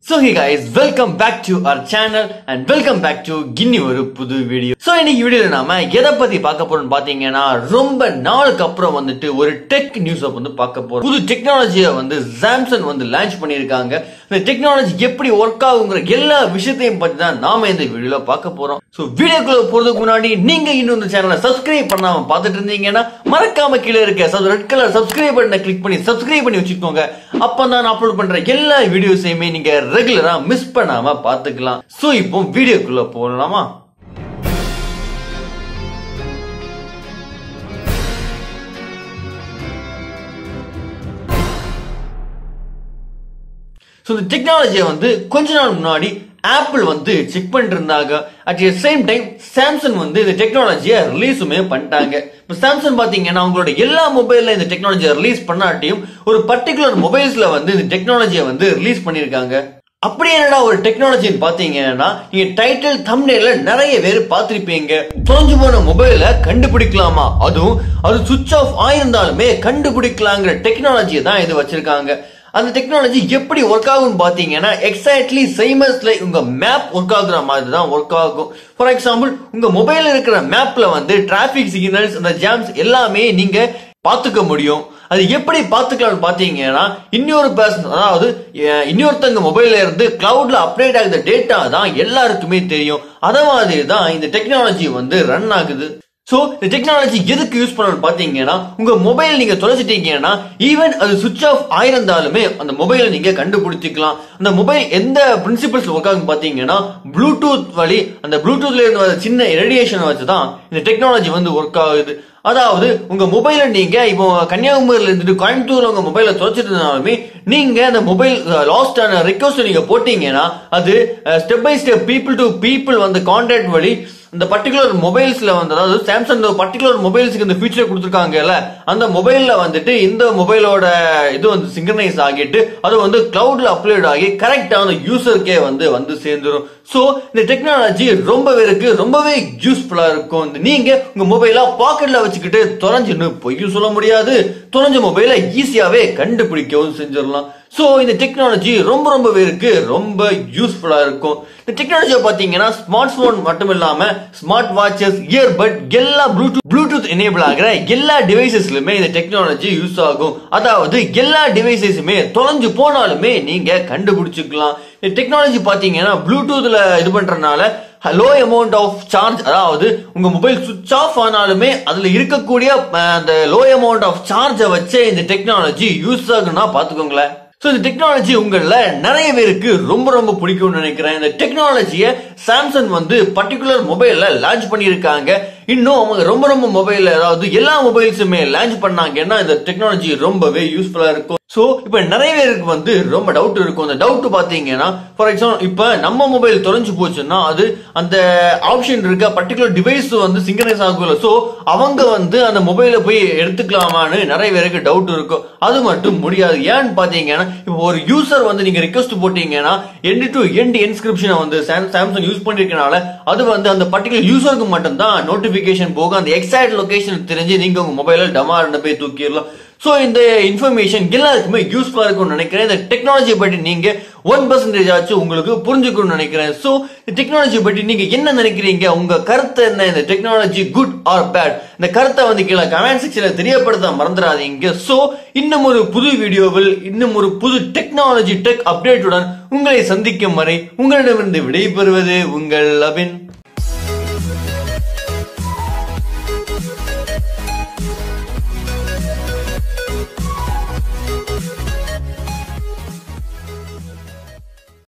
So hey guys, welcome back to our channel and welcome back to Kinni ஒரு புது video so இன்னைக்கு வீடியோல நாம எதை பத்தி பார்க்க போறோம் பாத்தீங்கன்னா ரொம்ப நாளுக்கு அப்புறம் வந்துட்டு ஒரு டெக் நியூஸ் வந்து பார்க்க போறோம் புது டெக்னாலஜியை வந்து சாம்சங் வந்து லான்ச் பண்ணிருக்காங்க இந்த டெக்னாலஜி எப்படி ஒர்க் ஆகுங்கிற எல்லா விஷயத்தையும் பத்தி தான் நாம இந்த வீடியோல பார்க்க போறோம் சோ வீடியோக்குள்ள போறதுக்கு முன்னாடி நீங்க இன்னும் இந்த சேனலை சப்ஸ்கிரைப் பண்ணாம பார்த்துட்டு இருந்தீங்கன்னா மறக்காம கீழே இருக்க ரெட் கலர் சப்ஸ்கிரைப் பட்டனை கிளிக் பண்ணி சப்ஸ்கிரைப் பண்ணி வச்சுக்கோங்க அப்பதான் நான் அப்லோட் பண்ற எல்லா வீடியோஸையுமே நீங்க ரெகுலரா மிஸ் பண்ணாம பாத்துக்கலாம் சோ இப்போ வீடியோக்குள்ள போகலாமா ஸோ இந்த டெக்னாலஜியை வந்து கொஞ்ச நாள் முன்னாடி ஆப்பிள் வந்து செக் பண்ணிட்டு இருந்தாங்க at the same time Samsung வந்து இந்த டெக்னாலஜியை ரிலீஸுமே பண்ணிட்டாங்க இப்போ சாம்சங் பாத்தீங்கன்னா அவங்களோட எல்லா மொபைல்ல இந்த டெக்னாலஜியை ரிலீஸ் பண்ணாட்டியும் ஒரு பர்டிகுலர் மொபைல்ஸ்ல வந்து இந்த டெக்னாலஜியை வந்து ரிலீஸ் பண்ணிருக்காங்க அப்படி என்னடா ஒரு டெக்னாலஜின்னு பாத்தீங்கன்னா நீங்க டைட்டில் தம்ப்நெயில்ல நிறைய பேர் பார்த்திருப்பீங்க தொலைஞ்சு போன மொபைல கண்டுபிடிக்கலாமா அதுவும் அது சுவிட்ச் ஆஃப் ஆயிருந்தாலுமே கண்டுபிடிக்கலாங்கிற டெக்னாலஜியை தான் இது வச்சிருக்காங்க அந்த டெக்னாலஜி எப்படி ஒர்க் ஆகும்னு பாத்தீங்கன்னா எக்ஸாக்ட்லி சைமஸ்ல உங்க மேப் ஒர்க் ஆகுற மாதிரி தான் ஒர்க் ஆகும் ஃபார் எக்ஸாம்பிள் உங்க மொபைல்ல இருக்கிற மேப்ல வந்து டிராபிக் சிக்னல்ஸ் அந்த ஜாம்ஸ் எல்லாமே நீங்க பாத்துக்க முடியும் அது எப்படி பாத்துக்கலாம்னு பாத்தீங்கன்னா இன்னொரு பர்சன் அதாவது அஹ், இன்னொருத்தங்க மொபைல்ல இருந்து கிளவுட்ல அப்டேட் ஆகுத டேட்டா தான் எல்லாருக்குமே தெரியும் அத மாதிரி தான் இந்த டெக்னாலஜி வந்து ரன் ஆகுது சோ இந்த டெக்னாலஜி எதுக்கு யூஸ் பண்ணணும் பாத்தீங்கன்னா உங்க மொபைல் நீங்க தொலைச்சிட்டீங்கன்னா ஈவன் அது சுவிட்ச் ஆஃப் ஆயிருந்தாலுமே அந்த மொபைலை நீங்க கண்டுபிடிச்சிக்கலாம் அந்த மொபைல் எந்த பிரின்சிபல்ஸ் ஒர்க் ஆகும் பாத்தீங்கன்னா ப்ளூடூத் வழி அந்த ப்ளூடூத்ல இருந்து வர சின்ன ரேடியேஷன் வச்சு தான் இந்த டெக்னாலஜி வந்து ஒர்க் ஆகுது அதாவது உங்க மொபைல நீங்க இப்போ கன்னியாகுமரியில இருந்துட்டு கோயம்புத்தூர்ல உங்க மொபைல தொலைச்சிட்டு இருந்தாலுமே நீங்க அந்த மொபைல் லாஸ்ட் ஆன ரெக்வஸ்ட் நீங்க போட்டீங்கன்னா அது step by step people to people வந்து கான்டாக்ட் வழி இந்த பர்டிகுலர் மொபைல்ஸ்ல வந்து அதாவது சாம்சங் பர்டிகுலர் மொபைல்ஸ்க்கு இந்த ஃபீச்சர் கொடுத்துருக்காங்கல்ல அந்த மொபைல்ல வந்துட்டு இந்த மொபைலோட இது வந்து சிங்க்ரனைஸ் ஆகிட்டு அது வந்து கிளவுட்ல அப்லோட் ஆகி கரெக்டா அந்த யூசருக்கே வந்து வந்து சேர்ந்துரும் சோ இந்த டெக்னாலஜி ரொம்ப பேருக்கு ரொம்பவே யூஸ்ஃபுல்லா இருக்கும் இந்த நீங்க உங்க மொபைல பாக்கெட்ல வச்சுக்கிட்டு தொலைஞ்சுன்னு பொய்யும் சொல்ல முடியாது தொலைஞ்ச மொபைல ஈஸியாவே கண்டுபிடிக்கவும் செஞ்சிடலாம் சோ இந்த டெக்னாலஜி ரொம்ப ரொம்ப பேருக்கு ரொம்ப யூஸ்ஃபுல்லா இருக்கும் இந்த டெக்னாலஜியை பாத்தீங்கன்னா ஸ்மார்ட் போன் மட்டும் இல்லாம ஸ்மார்ட் வாட்சஸ் இயர்பட் எல்லா ப்ளூடூத் ப்ளூடூத் எனேபிள் ஆகிற எல்லா டிவைசஸ்லுமே இந்த டெக்னாலஜி யூஸ் ஆகும் அதாவது எல்லா டிவைசஸுமே தொலைஞ்சு போனாலுமே நீங்க கண்டுபிடிச்சுக்கலாம் இந்த டெக்னாலஜி பாத்தீங்கன்னா ப்ளூடூத்ல இது பண்றதுனால லோ அமௌண்ட் ஆஃப் சார்ஜ் அதாவது உங்க மொபைல் சுவிச் ஆஃப் ஆனாலுமே அதுல இருக்கக்கூடிய அஹ், அந்த லோ அமௌண்ட் ஆஃப் சார்ஜை வச்சே இந்த டெக்னாலஜி யூஸ் ஆகுன்னா பாத்துக்கோங்களேன் சோ இந்த டெக்னாலஜி உங்கள நிறைய பேருக்கு ரொம்ப ரொம்ப பிடிக்கும்னு நினைக்கிறேன் இந்த டெக்னாலஜியை சாம்சங் வந்து பர்டிகுலர் மொபைல்ல லான்ச் பண்ணியிருக்காங்க இன்னும் அவங்க ரொம்ப ரொம்ப மொபைல் அதாவது எல்லா மொபைல்ஸுமே லான்ச் பண்ணாங்கன்னா இந்த டெக்னாலஜி ரொம்பவே யூஸ்ஃபுல்லா இருக்கும் சோ இப்ப நிறைய பேருக்கு வந்து ரொம்ப டவுட் இருக்கும் அந்த டவுட் பாத்தீங்கன்னா ஃபார் எக்ஸாம்பிள் இப்ப நம்ம மொபைல் தொலைஞ்சு போச்சுன்னா அது அந்த ஆப்ஷன் இருக்க பர்டிகுலர் டிவைஸ் வந்து சிங்கனைஸ் ஆகும்ல சோ அவங்க வந்து அந்த மொபைலை போய் எடுத்துக்கலாமான்னு நிறைய பேருக்கு டவுட் இருக்கும் அது மட்டும் முடியாது ஏன்னு பாத்தீங்கன்னா இப்போ ஒரு யூசர் வந்து நீங்க ரிக்வஸ்ட் போட்டீங்கன்னா எண்ட் டு எண்ட் இன்ஸ்கிரிப்ஷனை வந்து சாம்சங் யூஸ் பண்ணிருக்கனால அது வந்து அந்த பர்டிகுலர் யூசருக்கு மட்டும் தான் நோட்டிபிகேஷன் போகும் அந்த எக்ஸாக்ட் லொகேஷன் தெரிஞ்சு நீங்க உங்க மொபைல டமார்னு போய் தூக்கிடலாம் சோ இந்த இன்ஃபர்மேஷன் எல்லாருக்குமே யூஸ்ஃபுல்லா இருக்கும்னு நினைக்கிறேன் இந்த டெக்னாலஜி பற்றி நீங்க ஒன் பர்சன்டேஜ் ஆச்சும் உங்களுக்கு புரிஞ்சுக்கணும்னு நினைக்கிறேன் சோ இந்த டெக்னாலஜி பற்றி நீங்க என்ன நினைக்கிறீங்க உங்க கருத்து என்ன இந்த டெக்னாலஜி குட் ஆர் பேட் இந்த கருத்தை வந்து கீழே கமெண்ட் செக்ஷன்ல தெரியப்படுத்த மறந்துடாதீங்க சோ இன்னும் ஒரு புது வீடியோவில் இன்னும் ஒரு புது டெக்னாலஜி டெக் அப்டேட்டுடன் உங்களை சந்திக்கும் வரை உங்களிடமிருந்து விடைபெறுவது உங்கள் அபின்